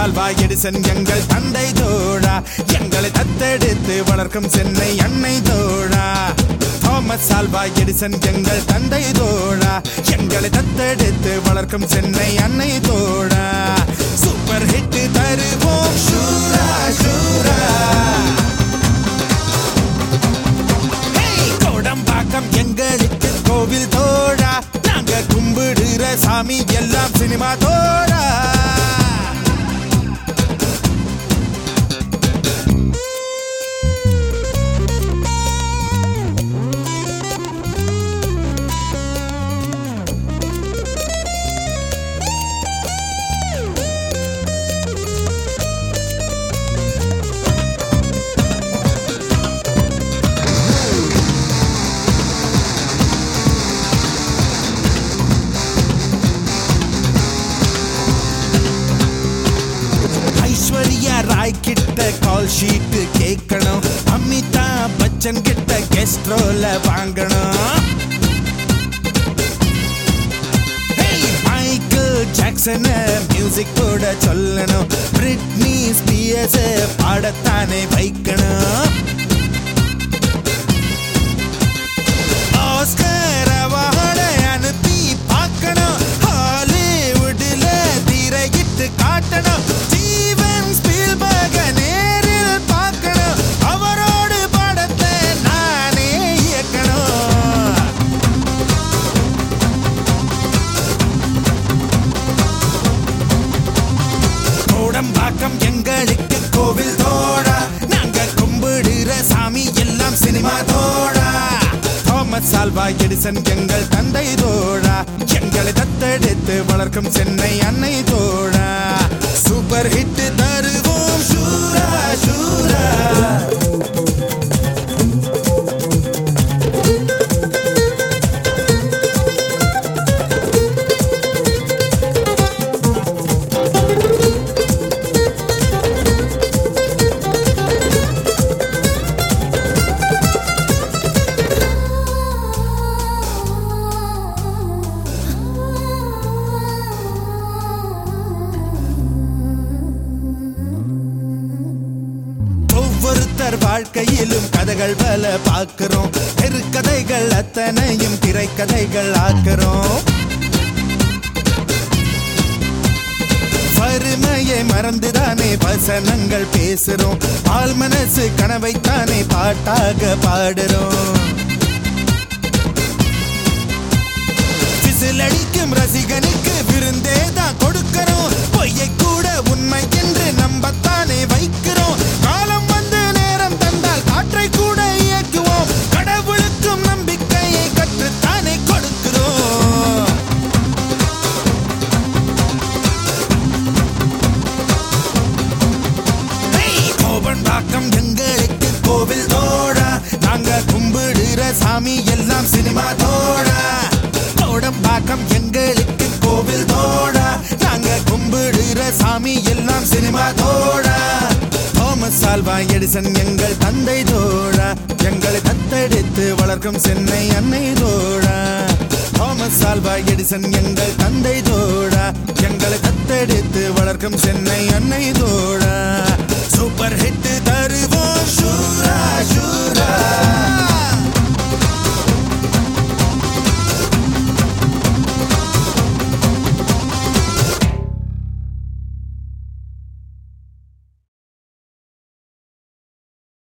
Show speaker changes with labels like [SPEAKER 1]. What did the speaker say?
[SPEAKER 1] Alva Edison எங்கள் தந்தை தோழா எங்களை தத்தெடுத்து வளர்க்கும் சென்னை அன்னை தோழா தாமஸ் ஆல்வா எடிசன் எங்கள் தந்தை தோழா எங்களை தத்தெடுத்து வளர்க்கும் சென்னை அன்னை தோழா சூப்பர் ஹிட் தருவோம் ஷூரா ஷூரா ஹேய், கோடம்பாக்கம் எங்களுக்கு கோவில் தோழா நாங்க கும்பிடுற சாமி எல்லாம் சினிமா தோழா ஐஸ்வர்யா ராய் கிட்ட கால் ஷீட் கேட்கணும் அமிதாப் பச்சன் கிட்ட கெஸ்ட் ரோல வாங்கணும் Hey, மைக்கேல் ஜாக்சன் மியூசிக் போட சொல்லணும் பிரிட்னி ஸ்பியர்ஸ் பாடத்தானே வைக்கணும் ஆஸ்கர் அவார்டை அனுப்பி பார்க்கணும் ஹாலிவுட்ல திரையிட்டு காட்டணும் ஸ்டீவன் ஸ்பீல்பர்க நேரில் பார்க்கணும் அவரோடு படத்தை நானே இயக்கணும் கோடம்பாக்கம் எங்களுக்கு கோவில் தோடா நாங்க கும்பிடுற சாமி எல்லாம் சினிமா தோடா தாமஸ் ஆல்வா எடிசன் எங்கள் தந்தை தோழா எங்களை தத்தெடுத்து வளர்க்கும் சென்னை அன்னை தோழா சூப்பர் ஹிட் தருவோம் ஷூரா ஷூரா ஒவ்வொருத்தர் வாழ்க்கையிலும் கதைகள் பல பார்க்கிறோம் தெருக்கதைகள் அத்தனையும் திரைக்கதைகள் ஆக்கிறோம் வறுமையை மறந்துதானே வசனங்கள் பேசுறோம் ஆள் மனசு கனவைத்தானே பாட்டாக பாடுறோம் விசில் அடிக்கும் ரசிகனுக்கு விருந்தே தான் கொடுக்கிறோம் பொய்யை கூட உண்மை என்று நம்பத்தானே வைக்கிறோம் காலம் வந்து நேரம் தந்தால் காற்றை கூட இயக்குவோம் கடவுளுக்கும் நம்பிக்கையை கற்றுத்தானே கொடுக்கிறோம் ஹேய், கோபண்டாக்கம் எங்களுக்கு கோவில் தோழா நாங்க கும்பிடுற சாமி எல்லாம் சினிமா தோழா கோடம்பாக்கம் எங்களுக்கு கோவில் தோழா நாங்க கும்பிடுற சாமி எல்லாம் சினிமா தோழா தாமஸ் ஆல்வா எடிசன் எங்கள் தந்தை தோழா எங்களை தத்தெடுத்து வளர்க்கும் சென்னை அன்னை தோழா தாமஸ் ஆல்வா எடிசன் எங்கள் தந்தை தோழா எங்களை தத்தெடுத்து வளர்க்கும் சென்னை அன்னை தோழா சூப்பர் ஹிட் தருவோம் ஷூரா ஷூரா